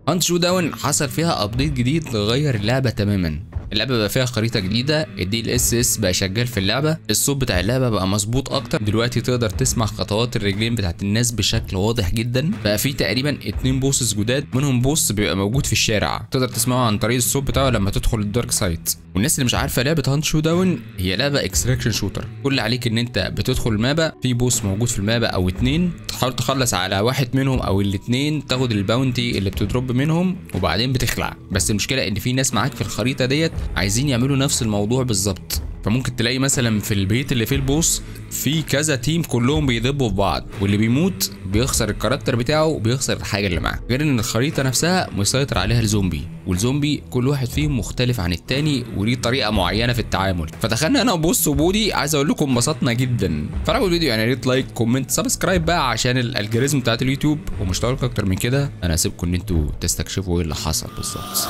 هانت شو داون حصل فيها ابديت جديد غير اللعبه تماما اللعبه بقى فيها خريطه جديده الدي ال اس اس بقى شغال في اللعبه الصوت بتاع اللعبه بقى مظبوط اكتر دلوقتي تقدر تسمع خطوات الرجلين بتاعت الناس بشكل واضح جدا بقى في تقريبا اتنين بوسز جداد منهم بوس بيبقى موجود في الشارع تقدر تسمعه عن طريق الصوت بتاعه لما تدخل الدارك سايت والناس اللي مش عارفه لعبه هانت شو داون هي لعبه اكستراكشن شوتر كل اللي عليك ان انت بتدخل المابا في بوس موجود في المابا او اتنين تحاول تخلص على واحد منهم او الاتنين تاخد الباونتي اللي بتضرب منهم وبعدين بتخلع بس المشكله ان في ناس معاك في الخريطه ديت عايزين يعملوا نفس الموضوع بالظبط فممكن تلاقي مثلا في البيت اللي فيه البوس في كذا تيم كلهم بيدبوا في بعض واللي بيموت بيخسر الكاركتر بتاعه وبيخسر الحاجه اللي معاه غير ان الخريطه نفسها مسيطر عليها الزومبي والزومبي كل واحد فيهم مختلف عن التاني وليه طريقه معينه في التعامل فدخلنا انا وبوس وبودي عايز اقول لكم انبسطنا جدا فلو الفيديو يعني ريت لايك كومنت سبسكرايب بقى عشان الالجوريزم بتاعت اليوتيوب ومش طولك اكتر من كده انا هسيبكم ان انتوا تستكشفوا ايه اللي حصل بالظبط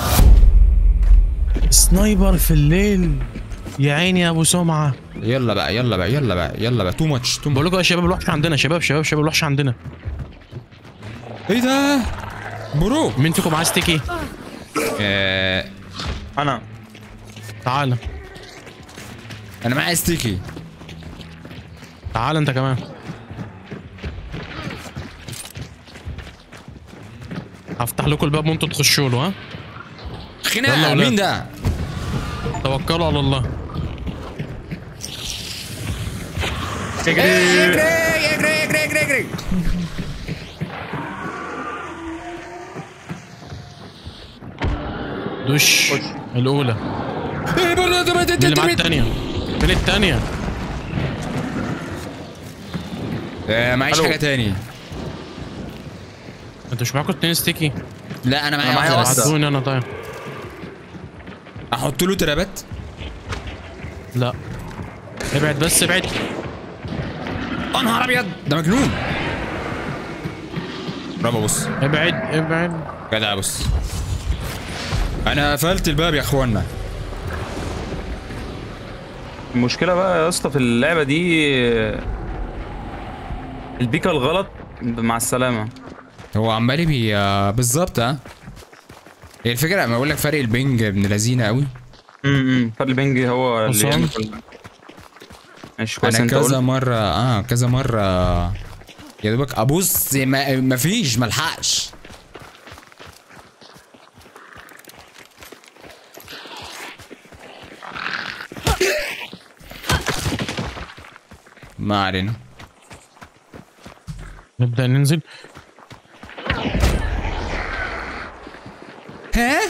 سنايبر في الليل يا عيني يا ابو سمعه يلا بقى يلا بقى يلا بقى يلا بقى تو ماتش تو بقول لكم يا شباب الوحش عندنا شباب شباب شباب الوحش عندنا ايه ده برو مين فيكم معاه ستيكي آه انا تعال انا معايا ستيكي تعال انت كمان هفتح لكم الباب وانتوا تخشوا له ها يلا يا خناقه ولاد. مين ده توكلوا على الله اجري اجري اجري اجري اجري اجري دش الاولى ايه برضه ده- ده- مين اللي معاه ده- الثانيه فين الثانيه آه، معيش ألو. حاجه تاني انتوا مش معاكم اتنين ستيكي لا انا معايا أنا معايا واحده بس واحدة. عدوني انا طيب احط له ترابات لا ابعد بس ابعد يا نهار ابيض ده مجنون برافو بص ابعد ابعد جدع بص انا قفلت الباب يا اخوانا المشكله بقى يا اسطى في اللعبه دي البيكا الغلط مع السلامه هو عمال بي آه، بالظبط ها هي الفكره ما بقول لك فرق البنج ابن لذينه قوي امم فرق البنج هو اللي حصان. يعمل كل- ماشي كويس انا انت كذا قلت مره اه كذا مره يا دوبك ابص ما ما فيش ملحقش ما علينا نبدا ننزل ها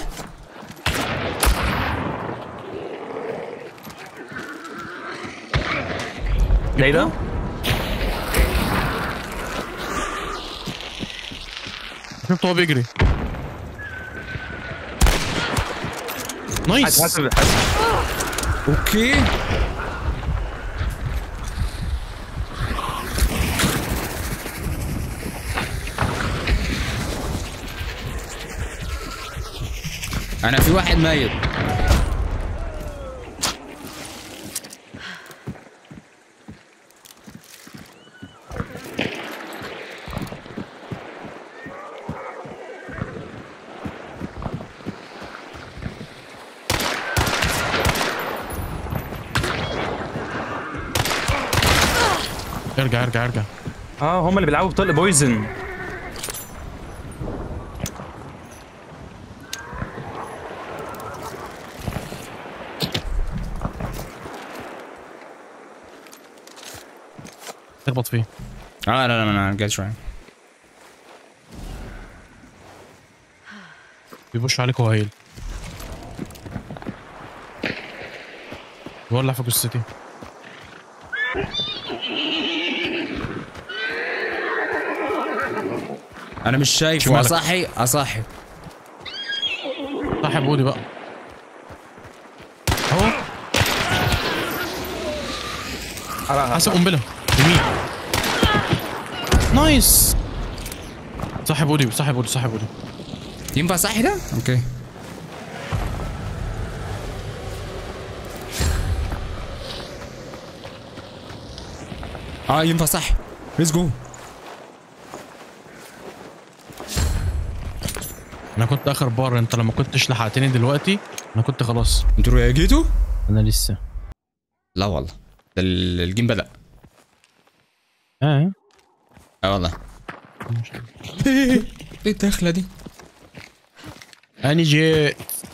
ده ايه ده؟ شفت هو بيجري نايس حاسب حاسب اوكي انا في واحد ميت ارجع ارجع ارجع اه هم اللي بيلعبوا بطلق بويزن تخبط فيه اه لا لا لا انا جاي شويه بيبوش عليك وهيل بيولع في جثتي انا مش شايف شمالك. اصحي اصحي صاحب بودي بقى اهو حاسب قنبله يمين نايس صاحب بودي صاحب بودي صاحب بودي ينفع صحي ده اوكي اه ينفع صح ليتس جو انا كنت اخر بار انت لما كنتش لحقتني دلوقتي انا كنت خلاص انتوا جيتوا؟ انا لسه لا والله ده ال- الجيم بدأ اه اه والله مش عارف. ايه الدخلة دي؟ اني جيت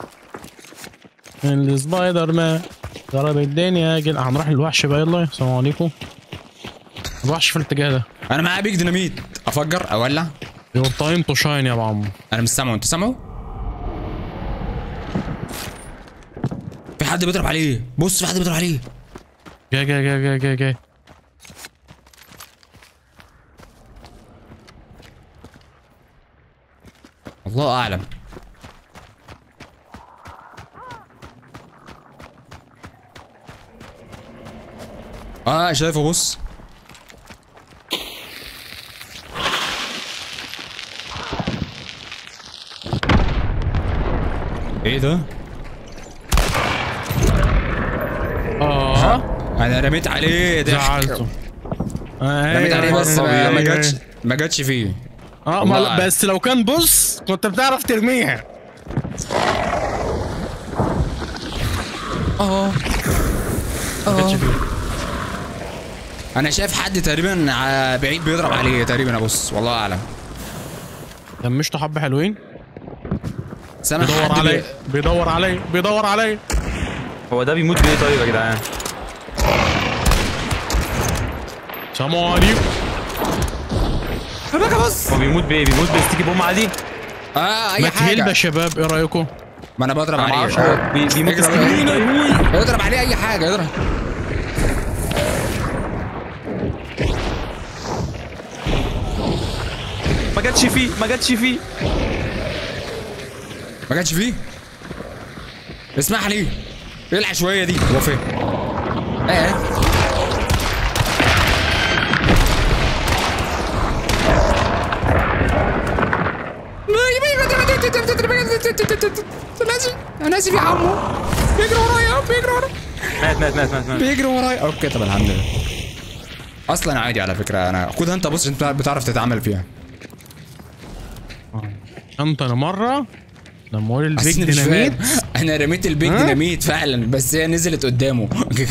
من السبايدر مان ضرب الدنيا جل هنروح للوحش بقى يلا السلام عليكم الوحش في الاتجاه ده انا معايا بيج ديناميت افجر اولع يور تايم تو شاين يا ابو عمو انا مش سامعه انت سامعه؟ في حد بيضرب عليه بص في حد بيضرب عليه جاي جاي جاي جاي جاي جاي الله اعلم اه شايفه بص ايه ده؟ اه انا رميت عليه ضحك زعلته رميت عليه بس ما ما جاتش ما جاتش فيه اه والله ما أعلم. بس لو كان بص كنت بتعرف ترميها اه ما جاتش فيه انا شايف حد تقريبا ع- بعيد بيضرب عليه تقريبا ابص والله اعلم دمشته حبه حلوين سامع بيدور حد علي بي... بيدور علي بيدور علي هو ده بيموت بايه طيب يا جدعان؟ سلام عليكم بقى بص هو بيموت بايه؟ بيموت بستيكي بوم عادي؟ اه اي ما تهيل حاجه يا شباب ايه رايكم؟ ما انا بضرب انا ما اعرفش عليه هو بي- بيموت اضرب بستيكي بوم طيب؟ اضرب عليه اي حاجه اضرب ما جاتش فيه ما جاتش فيه ما جاتش فيه اسمح لي ايه العشوائيه دي هو فين ايه انا اسف انا اسف يا عمو بيجري ورايا بيجري ورايا مات مات مات مات مات بيجري ورايا اوكي طب الحمد لله اصلا عادي على فكره انا خدها انت بص انت بتعرف تتعامل فيها انت انا مره لما اقول البيج أصل أنا مش ديناميت فاهم. انا رميت البيج ها؟ ديناميت فعلا بس هي نزلت قدامه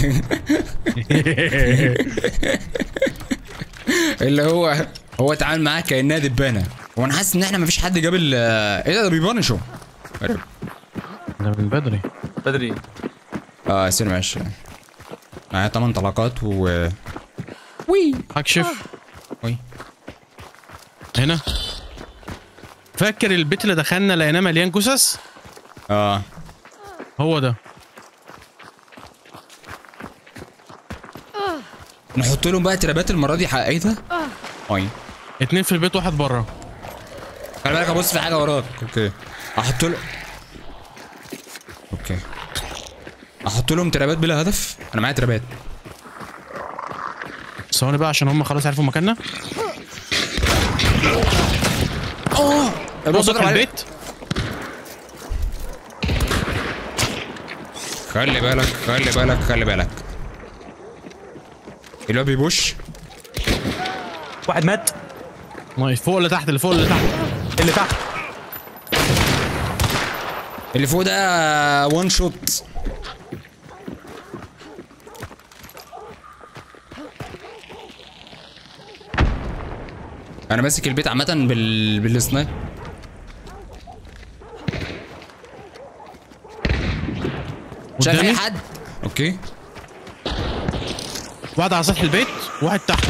اللي هو هو اتعامل معاها كانها دبانه وانا حاسس ان احنا مفيش حد جاب ال ايه ده ده بيبانشوا غريب. ده من بدري بدري اه سير ماشي معايا 8 طلقات و وي هكشف وي هنا فاكر البيت اللي دخلنا لقيناه مليان جثث اه هو ده نحط لهم بقى ترابات المره دي حقيقيه ده اي اتنين في البيت واحد بره خلي بالك ابص في حاجه وراك اوكي احط له اوكي احط لهم ترابات بلا هدف انا معايا ترابات ثواني بقى عشان هم خلاص عرفوا مكاننا اه بص في البيت خلي بالك خلي بالك خلي بالك اللي هو بيبوش واحد مات نايس فوق اللي تحت اللي فوق اللي تحت اللي تحت اللي فوق ده وان شوت انا ماسك البيت عامه بال بالسنايب شايف اي قدامي حد اوكي واحد على سطح البيت واحد تحت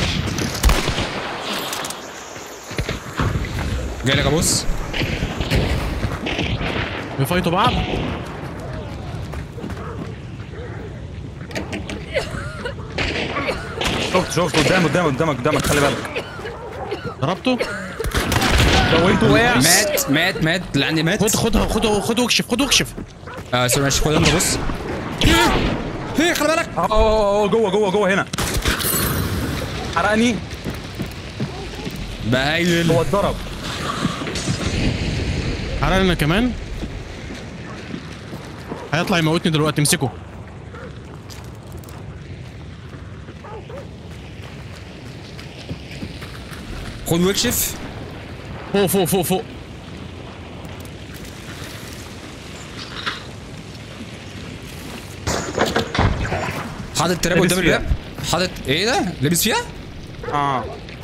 جاي لك ابص بيفايتوا بعض شفت شفت قدام قدام قدامك قدامك خلي بالك ضربته لو وقع مات مات مات اللي عندي مات خد خد خد خد واكشف خد واكشف اه سوري ماشي خد انت بص هي خلي بالك اه اه اه جوه جوه جوه هنا حرقني بهايل هو اتضرب حرقنا انا كمان هيطلع يموتني دلوقتي امسكه خد واكشف فوق فوق فوق فوق حاطط تراب لابس قدام فيها. الباب حاطط ايه ده لابس فيها اه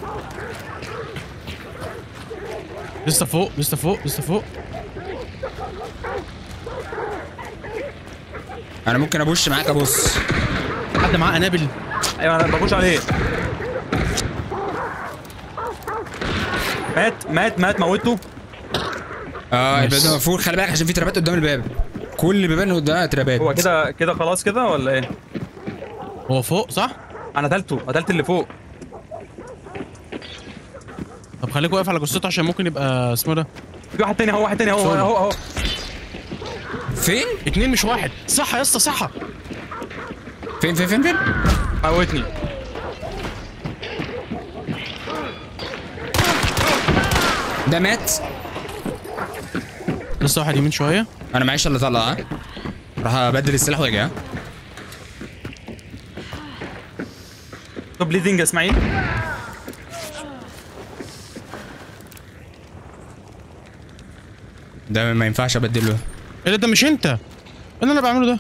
لسه فوق لسه فوق لسه فوق انا ممكن ابش معاك ابص حد معاه قنابل ايوه انا بخش عليه مات مات مات موته اه ماشي. الباب ده مقفول خلي بالك عشان في ترابات قدام الباب كل البيبان اللي قدامها ترابات هو كده كده خلاص كده ولا ايه؟ هو فوق صح؟ انا قتلته قتلت اللي فوق طب خليك واقف على جثته عشان ممكن يبقى اسمه ده في واحد تاني اهو واحد تاني اهو سولو. اهو اهو فين اتنين مش واحد صح يا اسطى صح فين فين فين فين موتني ده مات لسه واحد يمين شويه انا معيش الا طلقه ها راح ابدل السلاح واجي ها طب بليدنج يا اسماعيل ده ما ينفعش ابدله ايه ده ده مش انت ايه اللي انا بعمله ده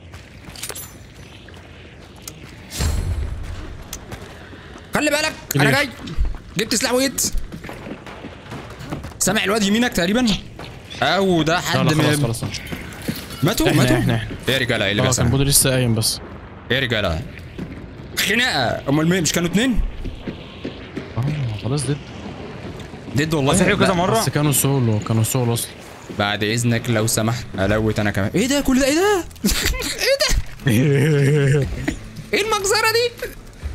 خلي بالك انا ليه؟ جاي جبت سلاح وجيت سامع الواد يمينك تقريبا او ده لا حد لا خلاص من خلاص ماتوا إحنا- ماتوا إحنا- إحنا. ايه يا رجاله ايه اللي اه بيحصل كان بودي لسه قايم بس ايه يا رجاله خناقه امال مين مش كانوا اتنين اه خلاص ده ضد والله صحيوا كذا لا، مره بس كانوا سولو كانوا سولو اصلا بعد اذنك لو سمحت الوت انا كمان ايه ده كل ده ايه ده ايه ده ايه المجزره دي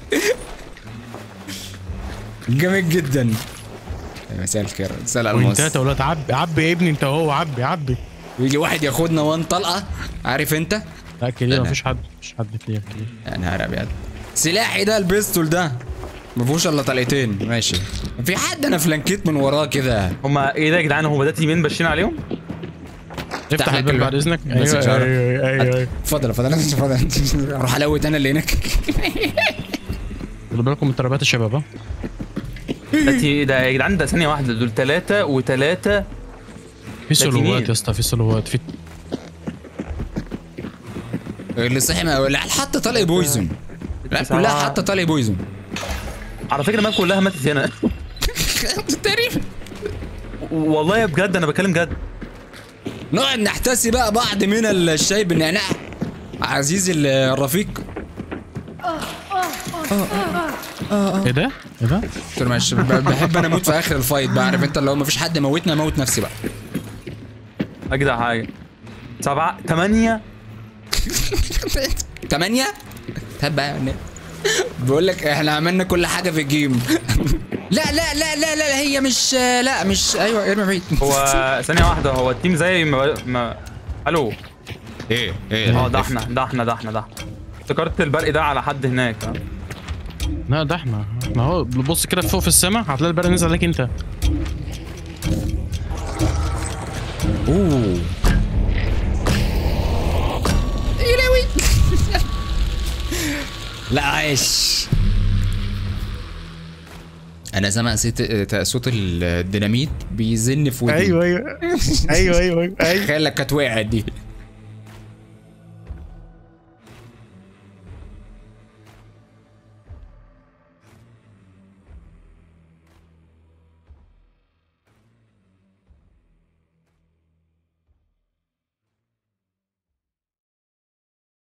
جامد جدا مساء الخير مساء وانت الالماس يا ولاد عبي عبي يا ابني انت هو عبي عبي ويجي واحد ياخدنا وان طلقه عارف انت لا كده لا. مفيش حد مفيش حد كده كده يا نهار ابيض سلاحي ده البيستول ده ما فيهوش الا طلقتين ماشي في حد انا فلانكيت من وراه كده هما ايه ده يا جدعان هو بدات يمين باشين عليهم افتح لك الباب ال- بعد اذنك بس ايوه إشارة. ايوه ايوه ايوه اتفضل اتفضل اتفضل اروح الوت انا اللي هناك خدوا بالكم من تربات الشباب ها ده تي- ده يا جدعان ده ثانيه واحده دول ثلاثه وثلاثه في سلوات تنين. يا اسطى في سلوات في اللي صحي ما العيال حاطه طلق بويزون العيال كلها حاطه طلق بويزون على فكره الماب كلها ماتت هنا تقريبا والله بجد انا بتكلم جد نقعد نحتسي بقى بعض من الشاي بالنعناع عزيزي الرفيق ايه ده؟ ايه ده؟ قلت له ماشي ب- بحب انا اموت في اخر الفايت بقى عارف انت اللي هو مفيش حد موتني اموت نفسي بقى اجدع حاجه سبعه ثمانيه تمانية طب بقى يعني بقول لك احنا عملنا كل حاجه في الجيم لا لا لا لا لا هي مش لا مش ايوه ارمي بعيد هو ثانيه واحده هو التيم زي ما, ما... الو ايه ايه اه ده احنا ده احنا ده احنا ده احنا. افتكرت البرق ده على حد هناك آه. لا ده احنا احنا اهو بص كده فوق في السماء هتلاقي البرق نزل عليك انت اوه يلاوي لا عايش انا سامع صوت صوت الديناميت بيزن في ودني ايوه ايوه ايوه ايوه ايوه تخيل لك كانت وقعت دي